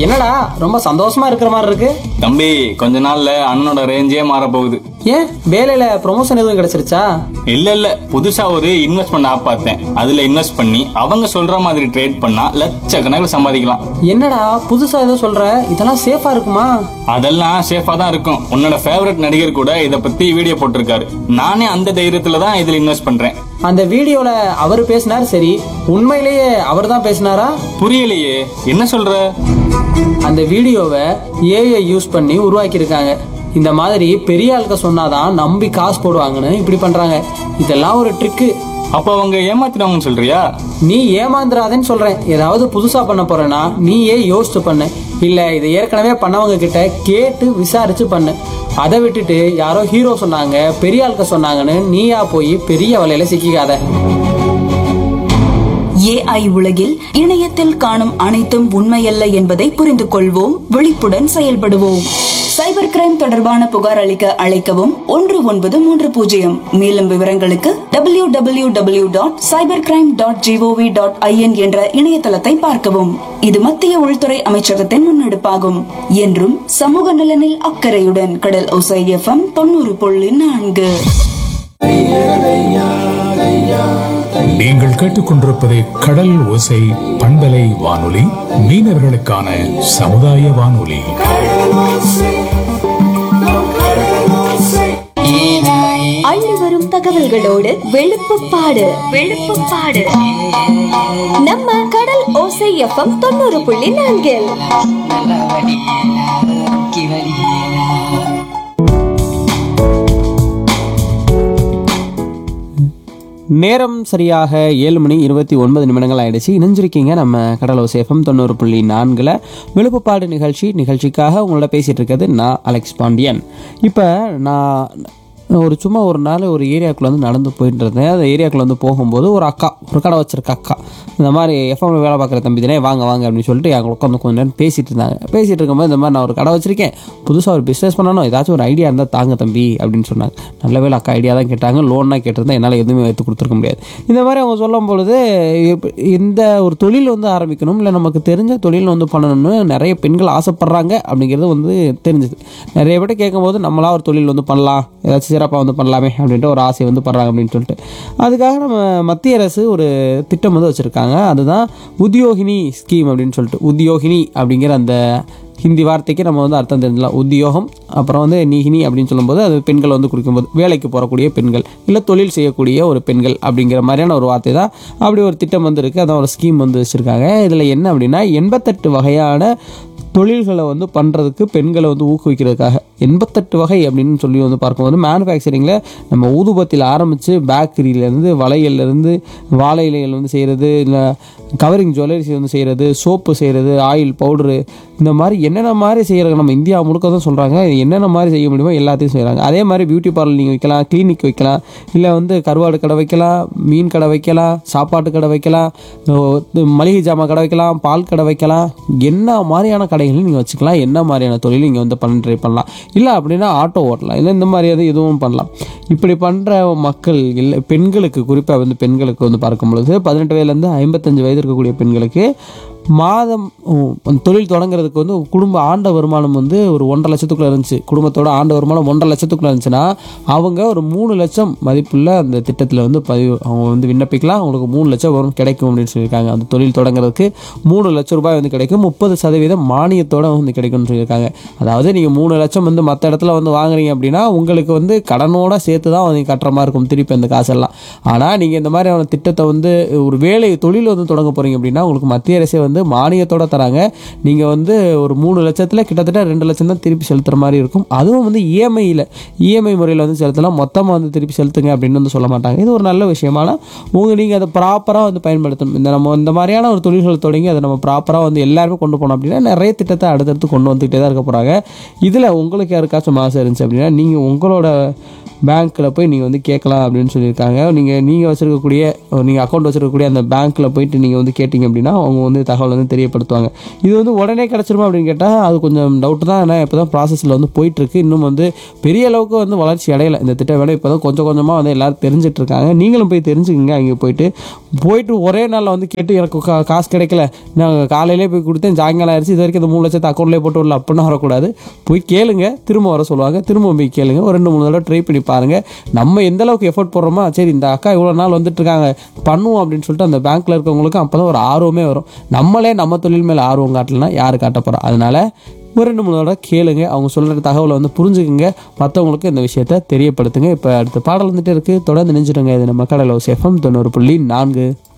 என்னடா ரொம்ப சந்தோஷமா இருக்கிற மாதிரி இருக்கு தம்பி கொஞ்ச நாள்ல அண்ணனோட ரேஞ்சே மாற போகுது ஏன் வேலையில ப்ரொமோஷன் எதுவும் கிடைச்சிருச்சா இல்ல இல்ல புதுசா ஒரு இன்வெஸ்ட்மெண்ட் ஆப் பார்த்தேன் அதுல இன்வெஸ்ட் பண்ணி அவங்க சொல்ற மாதிரி ட்ரேட் பண்ணா லட்சக்கணக்கில் சம்பாதிக்கலாம் என்னடா புதுசா ஏதோ சொல்ற இதெல்லாம் சேஃபா இருக்குமா அதெல்லாம் சேஃபா தான் இருக்கும் உன்னோட ஃபேவரட் நடிகர் கூட இத பத்தி வீடியோ போட்டிருக்காரு நானே அந்த தைரியத்துல தான் இதுல இன்வெஸ்ட் பண்றேன் அந்த வீடியோல அவர் பேசினார் சரி உண்மையிலேயே அவர் தான் பேசினாரா புரியலையே என்ன சொல்ற அந்த வீடியோவை ஏஐ யூஸ் பண்ணி உருவாக்கியிருக்காங்க இந்த மாதிரி பெரிய ஆளுக்க சொன்னாதான் நம்பி காசு போடுவாங்கன்னு இப்படி பண்றாங்க இதெல்லாம் ஒரு ட்ரிக்கு அப்ப அவங்க ஏமாத்தினவங்கன்னு சொல்றியா நீ ஏமாந்துடாதேன்னு சொல்றேன் ஏதாவது புதுசா பண்ண போறேன்னா நீயே யோசிச்சு பண்ணு இல்ல இதை ஏற்கனவே பண்ணவங்க கிட்ட கேட்டு விசாரிச்சு பண்ணு அதை விட்டுட்டு யாரோ ஹீரோ சொன்னாங்க பெரிய ஆளுக்க சொன்னாங்கன்னு நீயா போய் பெரிய வலையில சிக்கிக்காத ஏஐ உலகில் இணையத்தில் காணும் அனைத்தும் உண்மையல்ல என்பதை புரிந்து கொள்வோம் விழிப்புடன் செயல்படுவோம் சைபர் கிரைம் தொடர்பான புகார் அளிக்க அழைக்கவும் ஒன்று ஒன்பது மூன்று பூஜ்ஜியம் மேலும் விவரங்களுக்கு W W W dot cyber crime dot G O V dot I N என்ற இணையதளத்தை பார்க்கவும் இது மத்திய உள்துறை அமைச்சகத்தின் முன்னெடுப்பாகும் என்றும் சமூக நலனில் அக்கறையுடன் கடல் ஒசை எஃப்எம் தொண்ணூறு புள்ளி நான்கு நீங்கள் கேட்டுக்கொண்டிருப்பது கடல் ஓசை பண்பலை வானொலி மீனவர்களுக்கான சமுதாய வானொலி அள்ளி வரும் தகவல்களோடு வெளுப்புப்பாடு வெளுப்புப்பாடு நம்ம கடல் ஓசை எஃப்எம் தொண்ணூறு புள்ளி நான்கில் நேரம் சரியாக ஏழு மணி இருபத்தி ஒன்பது நிமிடங்கள் ஆயிடுச்சு இணைஞ்சிருக்கீங்க நம்ம கடலோ சேஃபம் தொண்ணூறு புள்ளி நான்கில் விழுப்புப்பாடு நிகழ்ச்சி நிகழ்ச்சிக்காக உங்களோட பேசிகிட்டு இருக்கிறது நான் அலெக்ஸ் பாண்டியன் இப்போ நான் ஒரு சும்மா ஒரு நாள் ஒரு ஏரியாக்குள்ளே வந்து நடந்து போயிட்டு இருந்தேன் அந்த ஏரியாக்குள்ளே வந்து போகும்போது ஒரு அக்கா ஒரு கடை வச்சிருக்க அக்கா இந்த மாதிரி எஃப்எம் வேலை பார்க்குற தம்பி தானே வாங்க வாங்க அப்படின்னு சொல்லிட்டு எங்களை உட்காந்து கொஞ்ச நேரம் பேசிட்டு இருந்தாங்க பேசிட்டு இருக்கும்போது இந்த மாதிரி நான் ஒரு கடை வச்சிருக்கேன் புதுசாக ஒரு பிஸ்னஸ் பண்ணணும் ஏதாச்சும் ஒரு ஐடியா இருந்தால் தாங்க தம்பி அப்படின்னு சொன்னாங்க நல்ல வேலை அக்கா ஐடியா தான் கேட்டாங்க லோன்னா கேட்டிருந்தா என்னால் எதுவுமே எடுத்து கொடுத்துருக்க முடியாது இந்த மாதிரி அவங்க சொல்லும் பொழுது இப்ப இந்த ஒரு தொழில் வந்து ஆரம்பிக்கணும் இல்லை நமக்கு தெரிஞ்ச தொழில் வந்து பண்ணணும்னு நிறைய பெண்கள் ஆசைப்படுறாங்க அப்படிங்கிறது வந்து தெரிஞ்சுது நிறைய பேர்ட்ட கேட்கும்போது நம்மளா ஒரு தொழில் வந்து பண்ணலாம் ஏதாச்சும் சிறப்பாக வந்து பண்ணலாமே அப்படின்ட்டு ஒரு ஆசை வந்து படுறாங்க அப்படின்னு சொல்லிட்டு அதுக்காக நம்ம மத்திய அரசு ஒரு திட்டம் வந்து வச்சுருக்காங்க அதுதான் உத்தியோகினி ஸ்கீம் அப்படின்னு சொல்லிட்டு உத்தியோகினி அப்படிங்கிற அந்த ஹிந்தி வார்த்தைக்கு நம்ம வந்து அர்த்தம் தெரிஞ்சிடலாம் உத்தியோகம் அப்புறம் வந்து நீகினி அப்படின்னு சொல்லும்போது அது பெண்கள் வந்து குறிக்கும்போது வேலைக்கு போகக்கூடிய பெண்கள் இல்லை தொழில் செய்யக்கூடிய ஒரு பெண்கள் அப்படிங்கிற மாதிரியான ஒரு வார்த்தை தான் அப்படி ஒரு திட்டம் வந்து இருக்குது அதான் ஒரு ஸ்கீம் வந்து வச்சுருக்காங்க இதில் என்ன அப்படின்னா எண்பத்தெட்டு வகையான தொழில்களை வந்து பண்ணுறதுக்கு பெண்களை வந்து ஊக்குவிக்கிறதுக்காக எண்பத்தெட்டு வகை அப்படின்னு சொல்லி வந்து பார்க்கும்போது மேனுஃபேக்சரிங்கில் நம்ம ஊதுபத்தியில் ஆரம்பித்து பேக்கரியிலேருந்து வளையல்லேருந்து வாழை இலைகள் வந்து செய்கிறது இல்லை கவரிங் ஜுவல்லரிஸ் வந்து செய்கிறது சோப்பு செய்கிறது ஆயில் பவுடரு இந்த மாதிரி என்னென்ன மாதிரி செய்கிறாங்க நம்ம இந்தியா முழுக்க தான் சொல்கிறாங்க என்னென்ன மாதிரி செய்ய முடியுமோ எல்லாத்தையும் செய்கிறாங்க அதே மாதிரி பியூட்டி பார்லர் நீங்கள் வைக்கலாம் கிளினிக் வைக்கலாம் இல்லை வந்து கருவாடு கடை வைக்கலாம் மீன் கடை வைக்கலாம் சாப்பாட்டு கடை வைக்கலாம் ஓ, இது மளிகை ஜாமான் கடை வைக்கலாம் பால் கடை வைக்கலாம் என்ன மாதிரியான கடைகளும் நீங்கள் வச்சுக்கலாம் என்ன மாதிரியான தொழில் நீங்கள் வந்து பண்ண ட்ரை பண்ணலாம் இல்லை அப்படின்னா ஆட்டோ ஓட்டலாம் இல்லை இந்த மாதிரியாவது எதுவும் பண்ணலாம் இப்படி பண்ணுற மக்கள் இல்லை பெண்களுக்கு குறிப்பாக வந்து பெண்களுக்கு வந்து பார்க்கும் பொழுது பதினெட்டு வயதுலேருந்து ஐம்பத்தஞ்சு வயது இருக்கக்கூடிய பெண்களுக்கு மாதம் ஓ, அந்த தொழில் தொடங்குறதுக்கு வந்து குடும்ப ஆண்ட வருமானம் வந்து ஒரு ஒன்றரை லட்சத்துக்குள்ள இருந்துச்சு குடும்பத்தோட ஆண்ட வருமானம் ஒன்றரை லட்சத்துக்குள்ள இருந்துச்சுன்னா அவங்க ஒரு மூணு லட்சம் மதிப்புள்ள அந்த திட்டத்தில் வந்து பதிவு அவங்க வந்து விண்ணப்பிக்கலாம் அவங்களுக்கு மூணு லட்சம் வரும் கிடைக்கும் அப்படின்னு சொல்லியிருக்காங்க அந்த தொழில் தொடங்குறதுக்கு மூணு லட்சம் ரூபாய் வந்து கிடைக்கும் முப்பது சதவீதம் மானியத்தோட வந்து கிடைக்கும்னு சொல்லியிருக்காங்க அதாவது நீங்கள் மூணு லட்சம் வந்து மற்ற இடத்துல வந்து வாங்குறீங்க அப்படின்னா உங்களுக்கு வந்து கடனோட சேர்த்து தான் வந்து கட்டுற மாதிரி இருக்கும் திருப்பி அந்த காசெல்லாம் ஆனால் நீங்கள் இந்த மாதிரியான திட்டத்தை வந்து ஒரு வேலை தொழில் வந்து தொடங்க போகிறீங்க அப்படின்னா உங்களுக்கு மத்திய அரசே வந்து மானியத்தோட தராங்க நீங்கள் வந்து ஒரு மூணு லட்சத்தில் கிட்டத்தட்ட ரெண்டு லட்சம் தான் திருப்பி செலுத்துற மாதிரி இருக்கும் அதுவும் வந்து இஎம்ஐயில் இஎம்ஐ முறையில் வந்து செலுத்தலாம் மொத்தமாக வந்து திருப்பி செலுத்துங்க அப்படின்னு வந்து சொல்ல மாட்டாங்க இது ஒரு நல்ல விஷயமான உங்கள் நீங்கள் அதை ப்ராப்பராக வந்து பயன்படுத்தணும் இந்த நம்ம இந்த மாதிரியான ஒரு தொழில்களை தொடங்கி அதை நம்ம ப்ராப்பராக வந்து எல்லாருமே கொண்டு போனோம் அப்படின்னா நிறைய திட்டத்தை அடுத்தடுத்து கொண்டு வந்துக்கிட்டே தான் இருக்க போகிறாங்க இதில் உங்களுக்கு யாருக்காச்சும் ஆசை இருந்துச்சு அப்படின்னா நீங்கள் உங்களோட பேங்க்கில் போய் நீங்கள் வந்து கேட்கலாம் அப்படின்னு சொல்லியிருக்காங்க நீங்கள் நீங்கள் வச்சுருக்கக்கூடிய நீங்கள் அக்கௌண்ட் வச்சுருக்கக்கூடிய அந்த பேங்க்கில் போயிட்டு நீங்கள் வந்து கேட்டிங்க அப்படின்னா அவங்க வந்து தகவல் வந்து தெரியப்படுத்துவாங்க இது வந்து உடனே கிடச்சிருமா அப்படின்னு கேட்டால் அது கொஞ்சம் டவுட் தான் ஏன்னா இப்போ தான் ப்ராசஸில் வந்து போயிட்டுருக்கு இன்னும் வந்து பெரிய அளவுக்கு வந்து வளர்ச்சி அடையலை இந்த திட்டம் விட இப்போ தான் கொஞ்சம் கொஞ்சமாக வந்து எல்லாரும் தெரிஞ்சிட்டு இருக்காங்க நீங்களும் போய் தெரிஞ்சுக்கங்க அங்கே போயிட்டு போயிட்டு ஒரே நாளில் வந்து கேட்டு எனக்கு கா- காசு கிடைக்கல நான் காலையிலே போய் கொடுத்தேன் சாயங்காலம் ஆயிடுச்சு இது வரைக்கும் இந்த மூணு லட்சத்தை அக்கௌண்ட்லேயே போட்டு வரல அப்படின்னு வரக்கூடாது போய் கேளுங்க திரும்ப வர சொல்லுவாங்க திரும்ப போய் கேளுங்க ஒரு ரெண்டு மூணு தடவை ட்ரை பண்ணி பாருங்க நம்ம எந்த அளவுக்கு எஃபோர்ட் போடுறோமோ சரி இந்த அக்கா இவ்வளோ நாள் வந்துட்டு இருக்காங்க பண்ணுவோம் அப்படின்னு சொல்லிட்டு அந்த பேங்க்ல இருக்கவங்களுக்கு அப்போ தான் ஒரு ஆர்வமே வரும் நம்மளே நம்ம தொழில் மேலே ஆர்வம் காட்டலைன்னா யார் காட்ட போகிறோம் அதனால ஒரு ரெண்டு மூணு தடவை கேளுங்க அவங்க சொல்கிற தகவலை வந்து புரிஞ்சுக்குங்க மற்றவங்களுக்கு இந்த விஷயத்த தெரியப்படுத்துங்க இப்போ அடுத்த பாடல் வந்துட்டு இருக்கு தொடர்ந்து நினைச்சிடுங்க இது நம்ம கடலோ எஃப்எம் தொண்ணூறு புள்ளி நான்கு